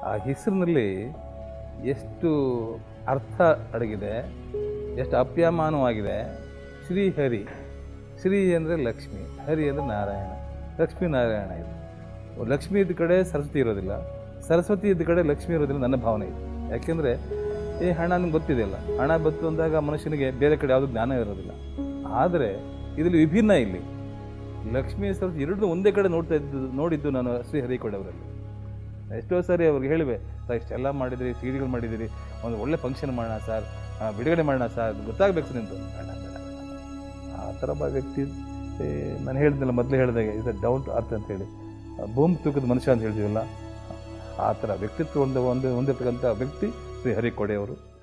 ಆ ಹೆಸರಿನಲ್ಲಿ ಎಷ್ಟು ಅರ್ಥ ಅಡಗಿದೆ ಎಷ್ಟು ಅಪ್ಯಮಾನವಾಗಿದೆ ಶ್ರೀಹರಿ ಶ್ರೀ ಅಂದರೆ ಲಕ್ಷ್ಮಿ ಹರಿ ಅಂದರೆ ನಾರಾಯಣ ಲಕ್ಷ್ಮೀ ನಾರಾಯಣ ಇದು ಲಕ್ಷ್ಮಿ ಇದ್ದ ಕಡೆ ಸರಸ್ವತಿ ಇರೋದಿಲ್ಲ ಸರಸ್ವತಿ ಇದ್ದ ಕಡೆ ಲಕ್ಷ್ಮಿ ಇರೋದಿಲ್ಲ ನನ್ನ ಭಾವನೆ ಇದೆ ಯಾಕೆಂದರೆ ಈ ಹಣ ನಿಮ್ಗೆ ಗೊತ್ತಿದೆಯಲ್ಲ ಹಣ ಬತ್ತು ಅಂದಾಗ ಮನುಷ್ಯನಿಗೆ ಬೇರೆ ಕಡೆ ಯಾವುದೂ ಜ್ಞಾನ ಇರೋದಿಲ್ಲ ಆದರೆ ಇದರಲ್ಲಿ ವಿಭಿನ್ನ ಇಲ್ಲಿ ಲಕ್ಷ್ಮೀ ಸರಸ್ವತಿ ಎರಡೂ ಒಂದೇ ಕಡೆ ನೋಡ್ತಾ ಇದ್ದು ನೋಡಿದ್ದು ನಾನು ಶ್ರೀ ಹರಿಕೊಡವರಲ್ಲಿ ಎಷ್ಟೋ ಸಾರಿ ಅವ್ರಿಗೆ ಹೇಳಿವೆ ಸರ್ ಇಷ್ಟೆಲ್ಲ ಮಾಡಿದಿರಿ ಸೀಡಿಗಳು ಮಾಡಿದಿರಿ ಒಂದು ಒಳ್ಳೆ ಫಂಕ್ಷನ್ ಮಾಡೋಣ ಸರ್ ಆ, ಬಿಡುಗಡೆ ಮಾಡೋಣ ಸರ್ ಗೊತ್ತಾಗಬೇಕು ಸರ್ ನಿಂತು ಬೇಡ, ಬೇಡ, ಬೇಡ. ಆ ಥರ ಒಬ್ಬ ವ್ಯಕ್ತಿ ಏ, ನಾನು ಹೇಳಿದ್ನಲ್ಲ ಮೊದಲು ಹೇಳಿದಾಗೆ ಇದು ಡೌನ್ ಟು ಅರ್ತ್ ಅಂತ ಹೇಳಿ ಆ, ಭೂಮಿ ತೂಕದ ಮನುಷ್ಯ ಅಂತ ಹೇಳ್ತೀವಲ್ಲ ಆ ಥರ ವ್ಯಕ್ತಿತ್ವ ಒಂದು ಒಂದು ಹೊಂದಿರ್ತಕ್ಕಂಥ ವ್ಯಕ್ತಿ ಶ್ರೀ ಹರಿಕೊಡೆಯವರು